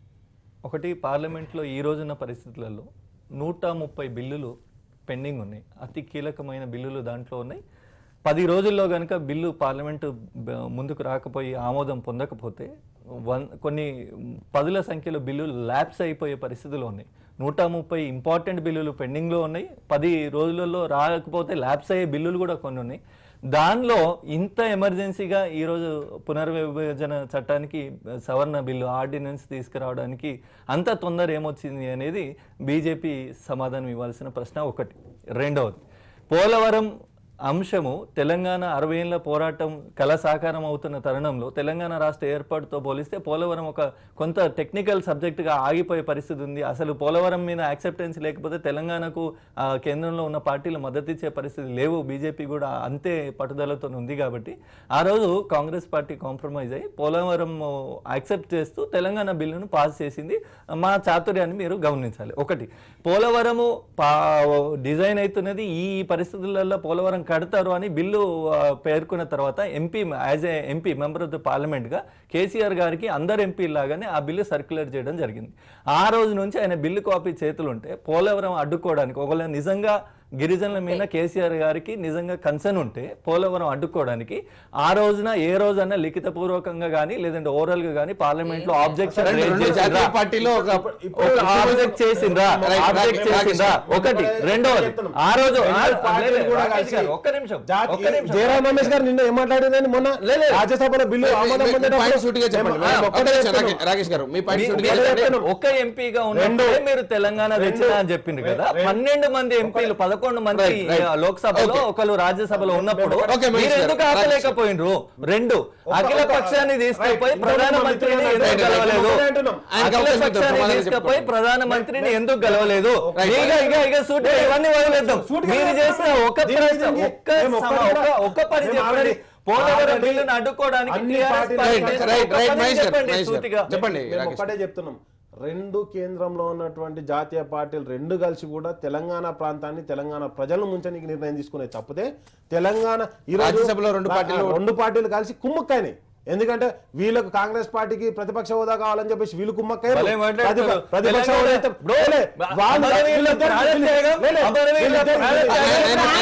ఒకటి పార్లమెంట్లో ఈ రోజున్న పరిస్థితులలో నూట ముప్పై బిల్లులు పెండింగ్ ఉన్నాయి అతి కీలకమైన బిల్లులు దాంట్లో ఉన్నాయి పది రోజుల్లో కనుక బిల్లు పార్లమెంటు బ- ముందుకు రాకపోయి ఆమోదం పొందకపోతే వన్ కొన్ని పదుల సంఖ్యలో బిల్లులు ల్యాప్స్ అయిపోయే పరిస్థితులు ఉన్నాయి నూట ముప్పై ఇంపార్టెంట్ బిల్లులు పెండింగ్లో ఉన్నాయి పది రోజులలో రాకపోతే ల్యాప్స్ అయ్యే బిల్లులు కూడా కొన్ని ఉన్నాయి దానిలో ఇంత ఎమర్జెన్సీగా ఈరోజు పునర్విభజన చట్టానికి సవరణ బిల్లు ఆర్డినెన్స్ తీసుకురావడానికి అంత తొందర ఏమొచ్చింది అనేది బీజేపీ సమాధానం ఇవ్వాల్సిన ప్రశ్న ఒకటి రెండవది పోలవరం అంశము తెలంగాణ అరవై ఏళ్ళ పోరాటం కళ సాకారం అవుతున్న తరుణంలో తెలంగాణ రాష్ట్ర ఏర్పాటుతో పోలిస్తే పోలవరం ఒక కొంత టెక్నికల్ సబ్జెక్టుగా ఆగిపోయే పరిస్థితి ఉంది అసలు పోలవరం మీద యాక్సెప్టెన్స్ లేకపోతే తెలంగాణకు ఆ, కేంద్రంలో ఉన్న పార్టీలు మద్దతు ఇచ్చే పరిస్థితి లేవు బీజేపీ కూడా అంతే పట్టుదలతో ఉంది కాబట్టి ఆ రోజు కాంగ్రెస్ పార్టీ కాంప్రమైజ్ అయ్యి పోలవరం యాక్సెప్ట్ చేస్తూ తెలంగాణ బిల్లును పాస్ చేసింది మా చాతుర్యాన్ని మీరు గమనించాలి ఒకటి పోలవరము పా డిజైన్ అవుతున్నది ఈ పరిస్థితులలో పోలవరం కడతారు అని బిల్లు ఆ, పేర్కొన్న తర్వాత MP as a MP member of the పార్లమెంట్గా కేసీఆర్ గారికి అందరు ఎంపీ లాగానే ఆ బిల్లు సర్క్యులేట్ చేయడం జరిగింది ఆ రోజు నుంచి ఆయన బిల్లు కాపీ చేతులు ఉంటే పోలవరం అడ్డుకోవడానికి ఒకవేళ నిజంగా గిరిజనుల మీద కేసీఆర్ గారికి నిజంగా కన్సర్న్ ఉంటే పోలవరం అడ్డుకోవడానికి ఆ రోజున ఏ రోజైనా లిఖిత పూర్వకంగా కానీ లేదంటే ఓరల్ గా కానీ పార్లమెంట్ లో ఆబ్జెక్షన్ రెండు- రెండు జాతీయ పార్టీలో ఒక ఇప్పుడు- ఆబ్జెక్ట్ చేసిండ్రా రైట్, ఆబ్జెక్ట్ రైట్, చేసిండ్రా రైట్. ఒకటి ఇప్పుడు రెండవది చెప్తున్నాం. ఆ రోజు ఆ- రెండు పార్టీలు లేదు, కూడా రాకేష్ కలిసి గారు, ఒక్క నిమిషం జాతి- ఒక్క నిమిషం జయరాం రమేష్ గారు నిన్న ఏం మాట్లాడేదని మొన్న రాజ్యసభలో బిల్లు మీ- మీ- ఆమోదం మీ పొందేటప్పుడు పాయింట్ సూటిగా చెప్పండి మేము మేడం, ఒక్కటే ఒక్క నిమిషం, చెప్తున్నాం. రాకేష్- రాకేష్ గారు మీ పాయింట్ మీ- సూటిగా మీరు చెప్పండి. చెప్తున్నాం. ఒక్క ఎంపీగా ఉన్నప్పుడే మీరు తెలంగాణ తెచ్చినా అని చెప్పిండ్రు కదా రెండు- పన్నెండు మంది ఎంపీలు పదకొండు మంది రైట్, రైట్. ఆ, లోక్సభలో ఓకే. ఒకరు రాజ్యసభలో ఉన్నప్పుడు ఓకే, మహేష్ మీరు గారు. ఎందుకు ఆపలేకపోయినరు రెండు అఖిల ఒక- పక్షాన్ని తీసుకుపోయి రైట్, ప్రధానమంత్రిని ఇంకొక ఎందుకు రైట్, గెలవలేదు ఇంకొకటి అంటున్నాం. ఆయనకి అఖిల అవకాశం ఇద్దాం, పక్షాన్ని సమాధానం తీసుకుపోయి చెప్పుకోండి. ప్రధానమంత్రిని ఎందుకు గెలవలేదు రైట్, ఇక ఇక ఇక సూటిగా ఇవన్నీ వదిలేద్దాం సూటిగా మీరు చేసిన ఒక్క దీని ప్రశ్న గురించి ఒక్క మేము సమ- ఒక్కటి ఒక్క- కూడా- ఒక్క పని మేము చెప్పండి ఆల్రెడీ- పోలవరం ఆల్రెడీ బిల్లును అడ్డుకోవడానికి అన్ని TRS పార్టీలు- పార్టీ రైట్, చేసిన రైట్, ఒక్క రైట్, పని మహేష్ గారు, చెప్పండి మహేష్ గారు. సూటిగా చెప్పండి మేము రాకేష్ ఒక్కటే చెప్తున్నాం రెండు కేంద్రంలో ఉన్నటువంటి జాతీయ పార్టీలు రెండు కలిసి కూడా తెలంగాణ ప్రాంతాన్ని తెలంగాణ ప్రజలను ముంచడానికి నిర్ణయం తీసుకునే తప్పితే తెలంగాణ ఈ రోజు రాజ్యసభలో రెండు పార్టీలు- రెండు పార్టీలు కలిసి కుమ్మక్కైనాయి ఎందుకంటే వీళ్ళకు కాంగ్రెస్ పార్టీకి ప్రతిపక్ష హోదా కావాలని చెప్పేసి వీళ్ళు కుమ్మక్కయ్యారు భలే మాట్లాడుతున్నారు. ప్రతిప- ప్రతిపక్ష తెలంగాణ- హోదా అయితే- బ్రో, లే, వాళ్ళు- అమరవీరుల వీళ్ళిద్దరు- ప్రాణత్యాగం, లే, లే, అమరవీరుల వీళ్ళిద్దరు- ప్రాణత్యాగం.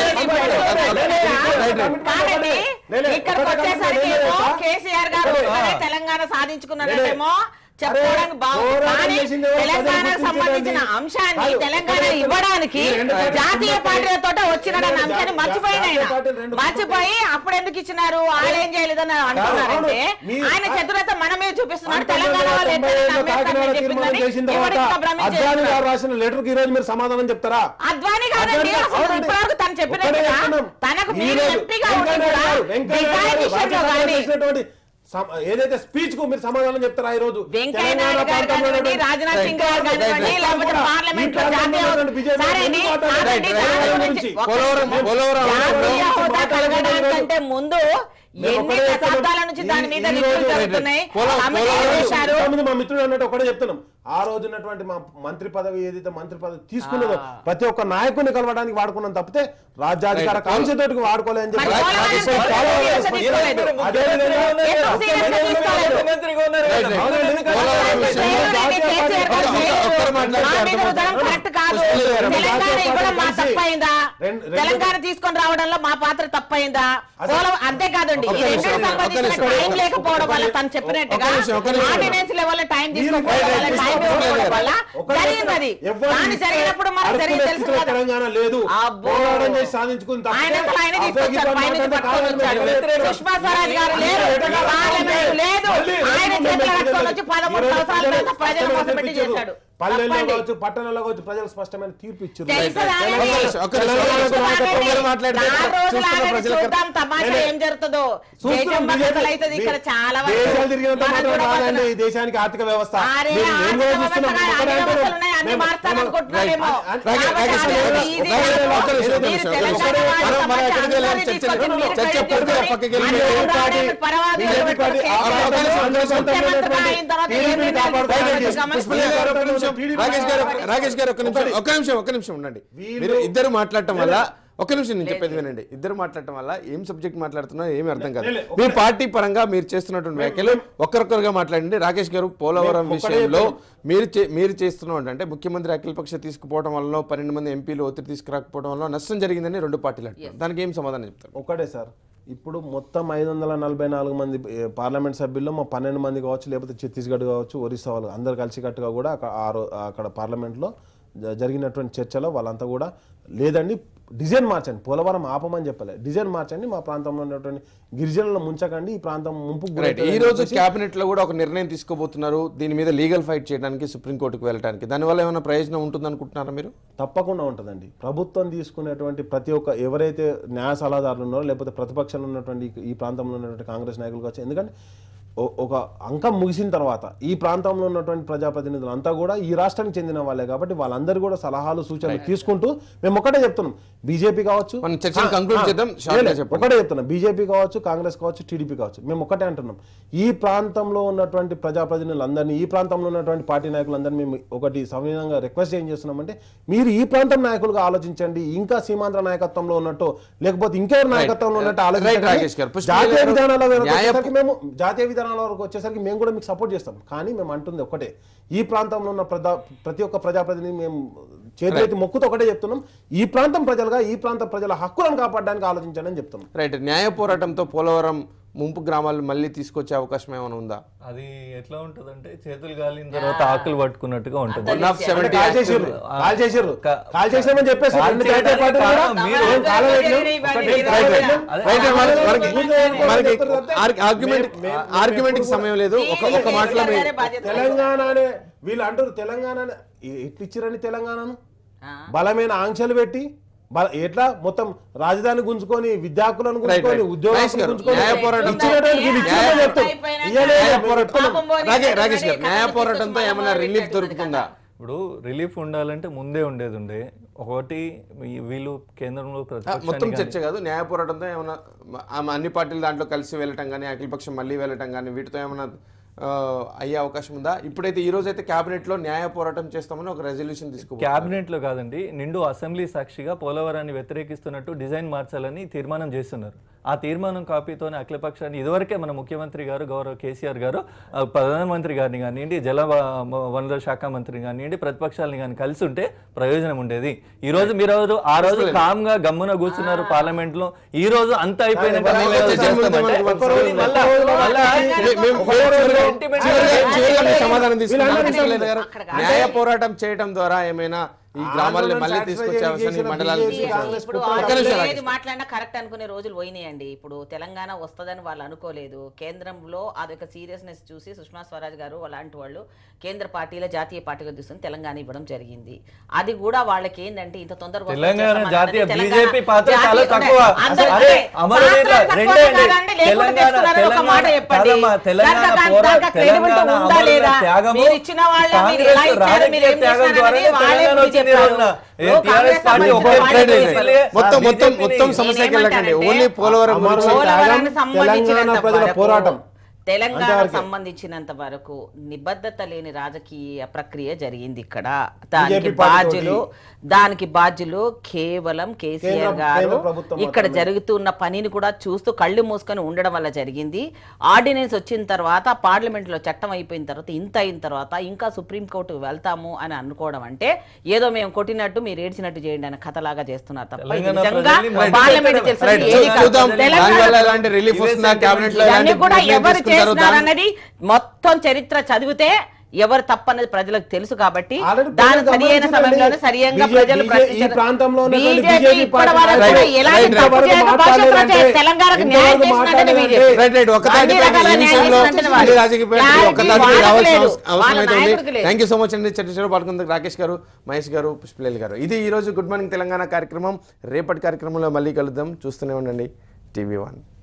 కాదండి లేలే, ఇక్కడికి ఒకటే వచ్చేసరికి లేలే, ఏమో సార్. కేసీఆర్ గారు లేలే. ఒక్కరే తెలంగాణ సాధించుకున్నారంటేమో అరే, చెప్పుకోవడానికి బాగుంది పోరాటం కానీ చేసింది ఎవరు? తెలంగాణకు ప్రజలు సంబంధించిన గుర్తించండి. అంశాన్ని కాదు, తెలంగాణ ఒకటే ఇవ్వడానికి ఈ రెండు పార్టీలు జాతీయ రెండు పార్టీలతో పార్టీలు వచ్చినాడన్న రెండు అంశాన్ని జా- మర్చిపోయిన జాతీయ ఆయన. పార్టీలు రెండు మర్చిపోయి అప్పుడు ఎందుకు ఇచ్చినారు వాళ్ళు ఏం చేయలేదని అంటున్నారంటే మీ- ఆయన చతురత మనమే చూపిస్తున్నాడు పంతొమ్మిది తెలంగాణ వందల వాళ్ళు తొంభై ఎట్లా ఏడులో నమ్మేస్తారని కాకినాడ తీర్మానం చెప్పిందని చేసిన ఎవరికి తర్వాత భ్రమించేస్తున్నారు? అద్వానీ గారు రాసిన లెటర్ కి ఈ రోజు మీరు సమాధానం చెప్తారా అద్వానీ కాదండి అద్వానీ గారు- అసలు అవునండి. ఇప్పటివరకు తను ఒక్కడే చెప్పినట్టుగా చెప్తున్నాం. తనకు ఈ మీరు రోజు ఎంపీగా ఉండి వెంకయ్య కూడా నాయుడు, వెంకయ్య డిజైన్ నాయుడు విషయంలో రాజ్యసభలో కానీ చేసినటువంటి సమ- ఏదైతే స్పీచ్ కు మీరు సమాధానం చెప్తారా ఈ రోజు వెంకయ్య నాయుడు గారు కానివ్వండి రాజ్నాథ్ సింగ్ గారు కానివ్వండి లేకపోతే పార్లమెంట్ లో జాతీయ సరే అండి, కాదండి, దాని గురించి ఒక్క పోలవరం పోలవరం జాతీయ అంశంలో హోదా కలగడానికంటే ముందు మేము ఎన్ని ఒకటే చెప్తున్నాం. దశాబ్దాల నుంచి దాని మీద ఈ- ఈ రివ్యూలు రోజు- జరుగుతున్నాయి పోలం- కమిటీలు పోలం- వేశారు. ఇంతకుముందు మా మిత్రుడు అన్నట్టు ఒకటే చెప్తున్నాం ఆ రోజు ఉన్నటువంటి మా మంత్రి పదవి ఏదైతే మంత్రి పదవి తీసుకున్నదో ప్రతి ఒక్క నాయకుడిని కలవడానికి వాడుకున్నాం తప్పితే రాజ్యాధికార కాంక్షతోటి వాడుకోలేదని చెప్పి మరి పోలవరం రాజ్యసభ ఎందుకు చాలా serious వరకు తీసుకోలేదు? అదేవిధంగా ఎందుకు serious గా తీసుకోలేదు? ముఖ్యమంత్రిగా ఉన్నారు కదా. అవునండి. పోలవరం విషయంలో కేసీఆర్ గారు జాతీయ కేసీఆర్ గారు పార్టీ- చేయొచ్చు. ఒక్కరు మాట్లాడితే మా మీద అర్థమవుతుంది. ఉదయం కరెక్ట్ కాదు పుష్పలే గారు, తెలంగాణ జాతీయ ఇవ్వడం మా పార్టీ తప్పైందా రెండు- రెండు- తెలంగాణ తీసుకొని రావడంలో మా పాత్ర తప్పైందా అసలు- పోలవరం అంతేకాదండి ఈ ఒక్క నిమిషం, రెండింటికి ఒక్క సంబంధించిన నిమిషం. టైం లేకపోవడం వల్ల తను చెప్పినట్టుగా ఒక్క నిమిషం, ఒక్క నిమిషం. ఆర్డినెన్స్ లెవెల్ టైం మీరు తీసుకోకపోవడం వల్ల రైట్, టైం రైట్, ఇవ్వకపోవడం వల్ల ఒకటే జరిగింది అది ఎవరు దాని ఇస్తే జరిగినప్పుడు మనకు అడుక్కునే జరిగి తెలుసు స్థితిలో కదా తెలంగాణ లేదు అబ్బో. పోరాటం చేసి సాధించుకుని తప్పితే ఆయన అంతలో ఆయన తీసుకొచ్చారు అభ్యర్థి పైన నుంచి పట్టుకుంటే పట్టుకొని వచ్చాడు కాంగ్రెస్ సుష్మా స్వరాజ్ గారు లేరు పార్లమెంట్ లేదు ఆయన చేతులు కట్టుకొని వచ్చి పదమూడు సంవత్సరాల తర్వాత ప్రజల కోసం పెట్టి చేశాడు పల్లెల్లో తప్పండి. కావచ్చు పట్టణంలో కావచ్చు ప్రజలు స్పష్టమైన తీర్పు ఇచ్చారు తెలుసు దానిని. ఒక్క నిమిషం, ఒక్క నిమిషం, ఒక్క నిమిషం. తెలుసు మీరు మాట్లాడితే నాలుగు రోజులు చూస్తున్న ఆగండి, ప్రజలకు- చూద్దాం తమాషా నేనే- ఏం జరుగుతుందో చూస్తున్నాం దేశం బీజేపీ బద్దలు అవుతుంది ఇక్కడ చాలా వరకు. దేశాలు తిరిగినంత మనం మాత్రం చూడబోతున్నాం. రాదండి ఈ దేశానికి ఆర్థిక వ్యవస్థ అరే, మేము ఏం ఆర్థిక కూడా వ్యవస్థ చూస్తున్నాం. కాదు, ఒకటే అన్ని అంటున్నాం. వ్యవస్థలు ఉన్నాయి, అన్ని మేము- మారుతారనుకుంటున్నారేమో. రైట్. రాగే- కాబట్టి రాగేష్ అది గారు, ఈజీ రాగేష్ కాదు. గారు, ఒక్క నిమిషం, ఒక్క మీరు నిమిషం, ఒక్క తెలంగాణ నిమిషం. వాళ్ళ మనం- మనం తమాషా ఎక్కడికి వెళ్ళాం? అందరినీ చర్చ- తీసుకొచ్చి మీరు చర్చ క్రెడిట్ పూర్తిగా తీసుకొని పక్కకి వెళ్ళి అన్ని మీరు రాగానే పార్టీ- పరవాది బీజేపీ నిలబెట్టుకొని పార్టీ కేసీఆర్ ఆ గారు ప్రజల సంతోషంతో ముఖ్యమంత్రి ఉన్నటువంటి అయిన తర్వాత ఏం టీడీపీ నిర్ణయాలు కాపాడుకోవడానికి తీసుకున్నారో పుష్పలే గారు, ఒక్క నిమిషం. టీడీపీ రాకేష్ గారు కాపాడుకోవడానికి రాకేష్ గారు ఒక్క నిమిషం ఒక్క నిమిషం ఒక్క నిమిషం ఉండండి వీళ్ళు- మీరు ఇద్దరు మాట్లాడటం వల్ల ఒక్క నిమిషం నేను చెప్పేది వినండి ఇద్దరు మాట్లాడటం వల్ల ఏం సబ్జెక్ట్ మాట్లాడుతున్నా ఏమీ అర్థం కాదు లే, మీ పార్టీ పరంగా మీరు చేస్తున్నటువంటి వ్యాఖ్యలు ఒక్కరొక్కరుగా మాట్లాడండి రాకేష్ గారు పోలవరం మేము ఒక్కడే విషయంలో మీరు చే- మీరు చేస్తున్న అంటే ముఖ్యమంత్రి అఖిలపక్ష తీసుకుపోవడం వల్ల పన్నెండు మంది ఎంపీలు ఒత్తిడి తీసుకురాకపోవడం వల్ల నష్టం జరిగిందని రెండు పార్టీలు అంటున్నారు దానికి ఏం సమాధానం చెప్తారు ఒకటే సార్ ఇప్పుడు మొత్తం ఐదు వందల నలభై నాలుగు మంది ఏ, పార్లమెంట్ సభ్యుల్లో మా పన్నెండు మంది కావచ్చు లేకపోతే ఛత్తీస్గఢ్ కావచ్చు ఒరిస్సా వాళ్ళు అందరు కలిసికట్టుగా కూడా అక్కడ ఆ రో- అక్కడ పార్లమెంట్లో జ- జరిగినటువంటి చర్చలో వాళ్ళంతా కూడా లేదండి డిజైన్ మార్చండి పోలవరం ఆపమని చెప్పలే డిజైన్ మార్చండి మా ప్రాంతంలో ఉన్నటువంటి గిరిజనులను ముంచకండి ఈ ప్రాంతం ముంపు రైట్ ఈ రోజు కేబినెట్ లో కూడా ఒక నిర్ణయం తీసుకోబోతున్నారు దీని మీద లీగల్ ఫైట్ చేయడానికి సుప్రీంకోర్టుకు వెళ్ళడానికి దానివల్ల ఏమైనా ప్రయోజనం ఉంటుంది అనుకుంటున్నారా మీరు తప్పకుండా ఉంటుందండి ప్రభుత్వం తీసుకునేటువంటి ప్రతి ఒక్క ఎవరైతే న్యాయ సలహాదారులు ఉన్నారో లేకపోతే ప్రతిపక్షంలో ఉన్నటువంటి ఈ- ఈ ప్రాంతంలో ఉన్నటువంటి కాంగ్రెస్ నాయకులు కావచ్చు ఎందుకంటే ఓ- ఒక అంకం ముగిసిన తర్వాత ఈ ప్రాంతంలో ఉన్నటువంటి ప్రజాప్రతినిధులు అంతా కూడా ఈ రాష్ట్రానికి చెందిన వాళ్ళే కాబట్టి వాళ్ళందరూ కూడా సలహాలు సూచనలు తీసుకుంటూ మేము ఒకటే చెప్తున్నాం బీజేపీ కావచ్చు మనం చర్చను ఆ, conclude ఆ, చేద్దాం. Short గా లేదు, చెప్పండి. ఒకటే చెప్తున్నాం బీజేపీ కావచ్చు కాంగ్రెస్ కావచ్చు టీడీపీ కావచ్చు మేము ఒకటే అంటున్నాం ఈ ప్రాంతంలో ఉన్నటువంటి ప్రజాప్రతినిధులందరినీ ఈ ప్రాంతంలో ఉన్నటువంటి పార్టీ నాయకులందరినీ మేము ఒకటి సవినయంగా రిక్వెస్ట్ ఏం చేస్తున్నామంటే మీరు ఈ ప్రాంతం నాయకులుగా ఆలోచించండి ఇంకా సీమాంధ్ర నాయకత్వంలో ఉన్నట్టు లేకపోతే ఇంకెవరి నాయకత్వంలో ఉన్నట్టు Right, రాకేష్ గారు. ఆలోచించండి పుష్ప జాతీయ గారు, విధానాల వరకు న్యాయ- వచ్చేసరికి మేము జాతీయ విధానాల వరకు వచ్చేసరికి మేము కూడా మీకు సపోర్ట్ చేస్తాం కానీ మేము అంటుంది ఒకటే ఈ ప్రాంతంలో ఉన్న ప్రజా ప్రతి ఒక్క ప్రజాప్రతినిధి మేము చేతులెత్తి మొక్కుతో ఒకటే చెప్తున్నాం ఈ ప్రాంతం ప్రజలుగా ఈ ప్రాంత ప్రజల హక్కులను కాపాడడానికి ఆలోచించండి అని చెప్తున్నాం రైట్ న్యాయ పోరాటంతో పోలవరం ముంపు గ్రామాలు మళ్ళీ తీసుకొచ్చే అవకాశం ఏమైనా ఉందా అది ఎట్లా ఉంటుందంటే చేతులు గాలిన తర్వాత ఆకులు పట్టుకున్నట్టుగా ఉంటుంది వన్ ఆఫ్ అంటే సెవెంటీ కాల్ చేసిర్రు కాల్ చేసిర్రు కా- కాల్ చేసినామని చెప్పేసి కాల్ రెండు చేయడానికి జాతీయ పార్టీలు కూడా కారణం మీరు- ఏం కాలం పెట్టినాం? ఇవ్వండి, ఒకటి ఇవ్వండి. కాలం రైట్, పెట్టినాం? రైట్. రైట్ మనకి- మనకి- మనకి మేము- ఆర్గ్యుమెంట్ మేము- ఆర్గ్యుమెంట్ కి సమయం లేదు ఒక ఒక మాటలో మీ- కేసీఆర్ బాధ్యత. తెలంగాణ అనే వీళ్ళు అంటారు తెలంగాణ అనే- ఎ- ఎట్లు ఇచ్చిరని తెలంగాణను ఆ. బలమైన ఆంక్షలు పెట్టి బల- ఎట్లా మొత్తం రాజధాని గుంజుకొని విద్యార్థులను రైట్, గుంజుకొని రైట్. ఉద్యోగాలను రాజేష్ గారు, గుంజుకొని న్యాయ పోరాటం- ఇచ్చినటువంటి వీళ్ళు ఇచ్చినట్టు న్యాయ- చెప్తారు. అయిపోయినాక ఇయ్యలేదు, న్యాయ మేము పోరాటం పెట్టుకున్నాం. రాగే- రాకేష్ గారు న్యాయ పోరాటంతో ఏమైనా రిలీఫ్ దొరుకుతుందా ఇప్పుడు రిలీఫ్ ఉండాలంటే ముందే ఉండేది ఉండే ఒకటి ఈ- వీళ్ళు కేంద్రంలో ఆ, మొత్తం ప్రతిపక్షాన్ని చర్చ కాదు న్యాయ పోరాటంతో ఏమైనా ఆ, అన్ని పార్టీలు దాంట్లో కలిసి వెళ్ళటం కానీ అఖిలపక్షం మళ్ళీ వెళ్ళటం కానీ వీటితో ఏమైనా ఆ, అయ్యే అవకాశం ఉందా ఇప్పుడైతే ఈ రోజు అయితే కేబినెట్ లో న్యాయ పోరాటం చేస్తామని ఒక రెజల్యూషన్ తీసుకో క్యాబినెట్ లో కాదండి నిండు అసెంబ్లీ సాక్షిగా పోలవరాన్ని వ్యతిరేకిస్తున్నట్టు డిజైన్ మార్చాలని తీర్మానం చేస్తున్నారు ఆ తీర్మానం కాపీతోనే అఖిలపక్షాన్ని ఇదివరకే మన ముఖ్యమంత్రి గారు గౌరవ కేసీఆర్ గారు ఆ, ప్రధానమంత్రి గారిని కానివ్వండి జల వ- వనరుల శాఖ మంత్రిని కానివ్వండి ప్రతిపక్షాలని కానీ కలిసి ఉంటే ప్రయోజనం ఉండేది ఈ రోజు మీరు ఆ రోజు- ఆ రోజు కామ్ గా గమ్మున కూర్చున్నారు పార్లమెంట్ లో ఈ రోజు అంత అయిపోయినాక మేము ఏదో చేస్తామంటే మళ్ళా- మళ్ళా sentiment చివరిగా మీ సమాధానం తీసుకుందాం. వీళ్ళందరూ కృష్ణలేఖ గారు, అక్కడ న్యాయ పోరాటం చేయటం ద్వారా ఏమైనా ఈ గ్రామాలను మళ్ళీ ఆందోళన తీసుకొచ్చే satisfy అవసరం ఈ చేసిన మండలాలు BJP, తీసుకొచ్చే కాంగ్రెస్ ఇప్పుడు కుట్ర. వాళ్ళు ఒక్క నిమిషం ఏది రాకేష్. మాట్లాడినా కరెక్ట్ అనుకునే రోజులు పోయినాయండి ఇప్పుడు తెలంగాణ వస్తుందని వాళ్ళు అనుకోలేదు కేంద్రంలో అదొక సీరియస్నెస్ చూసి సుష్మా స్వరాజ్ గారు అలాంటి వాళ్ళు కేంద్ర పార్టీల జాతీయ పార్టీగా తీసుకుని తెలంగాణ ఇవ్వడం జరిగింది అది కూడా వాళ్ళకి ఏంటంటే ఇంత తొందరగా వస్తుందని తెలంగాణ చెప్పమన్నది జాతీయ తెలంగాణ బీజేపీ పాత్ర జాతీయ- చాలా తక్కువ అందరూ- అరే అదే, అమరవీరుల పాత్ర రెండే తక్కువ అండి కాదండి, లేకుండా తెలంగాణ తెస్తున్నారని ఒక మాట తెలంగాణ చెప్పండి. కాదమ్మా, తెలంగాణ దాంట్లో- పోరా దాంట్లో credibility తెలంగాణ ఉందా అమరుల లేదా? త్యాగము మీరు ఇచ్చిన వాళ్ళ మీరు ఎలా కాంగ్రెస్ ఇచ్చారు, మీరు రాజకీయ ఏం త్యాగం చేశారనేది ద్వారానే వాళ్ళే తెలంగాణ బీజేపీ ఇన్ని రోజుల ఏ ఓ, TRS కాంగ్రెస్ పార్టీ సంబంధించిన ఒకే వాళ్ళు రైట్, రైట్, చేశారు. రైట్. మొత్తం మొత్తం BJP ని మొత్తం సమస్యకి వెళ్ళకండి నేనేమంటానంటే, ఓన్లీ పోలవరం అమరు గురించి పోలవరానికి త్యాగం, సంబంధించినంత తెలంగాణ ప్రజల వరకు, పోరాటం. తెలంగాణ అంతవరకే. సంబంధించినంత వరకు నిబద్ధత లేని రాజకీయ ప్రక్రియ జరిగింది ఇక్కడ దానికి BJP పార్టీ బాధ్యులు దానికి బాధ్యులు కేవలం కేసీఆర్ కేంద్ర- గారు కేంద్ర ప్రభుత్వం ఇక్కడ మాత్రమే. జరుగుతున్న పనిని కూడా చూస్తూ కళ్ళు మూసుకొని ఉండడం వల్ల జరిగింది ఆర్డినెన్స్ వచ్చిన తర్వాత పార్లమెంట్ లో చట్టం అయిపోయిన తర్వాత ఇంత అయిన తర్వాత ఇంకా సుప్రీంకోర్టుకు వెళ్తాము అని అనుకోవడం అంటే ఏదో మేము కొట్టినట్టు మీరు ఏడ్చినట్టు చేయండి అనే కథలాగా చేస్తున్నారు తప్ప ఇది తెలంగాణ నిజంగా ప్రజల్ని పార్లమెంట్ రైట్, చేసిన రైట్, ఏది కాదు. చూద్దాం తెలంగాణ దానివల్ల ఎలాంటి రిలీఫ్ ఇదే వస్తుందా sentiment కేబినెట్ లో ఇవన్నీ ఎలాంటి కూడా నిర్ణయం ఎవరు తీసుకుంటారో చేస్తున్నారు దాని- అన్నది మొత్తం చరిత్ర చదివితే ఎవరు తప్పన్నది ప్రజలకు తెలుసు కాబట్టి Already దాని ప్రజలు సరి అయిన గమనించారండి. సమయంలోనే సరియంగా BJP ప్రజలు ఈ ప్రశ్నించారు. ప్రాంతంలో ఉన్నటువంటి BJP BJP ఇప్పటి పార్టీ వరకు రైట్, కూడా రైట్, ఎలాంటి రైట్, తప్పు రైట్. చేయక ఇంతవరకు భవిష్యత్తులో మాట్లాడలేదంటే- తెలంగాణకు న్యాయం ఇంతవరకు చేసినట్టు మాట్లాడలేదంటే- BJP. రైట్ రైట్ ఒక్క అన్ని తాటి రకాల ఈ న్యాయం విషయంలో చేసినట్టు వాళ్ళు. అన్ని రాజకీయ పార్టీలు ఒక్క Clarity తాటికి రావాల్సిన వాళ్ళకి లేదు. అవసరం- అవసరం వాళ్ళ అయితే నాయకుడికి లేదు. థ్యాంక్ యూ సో మచ్ అండి చర్చలో పాల్గొందుకు రాకేష్ గారు మహేష్ గారు పుష్పలేల్ గారు ఇది ఈ రోజు గుడ్ మార్నింగ్ తెలంగాణ కార్యక్రమం రేపటి కార్యక్రమంలో మళ్ళీ కలుద్దాం చూస్తూనే ఉండండి టీవీ వన్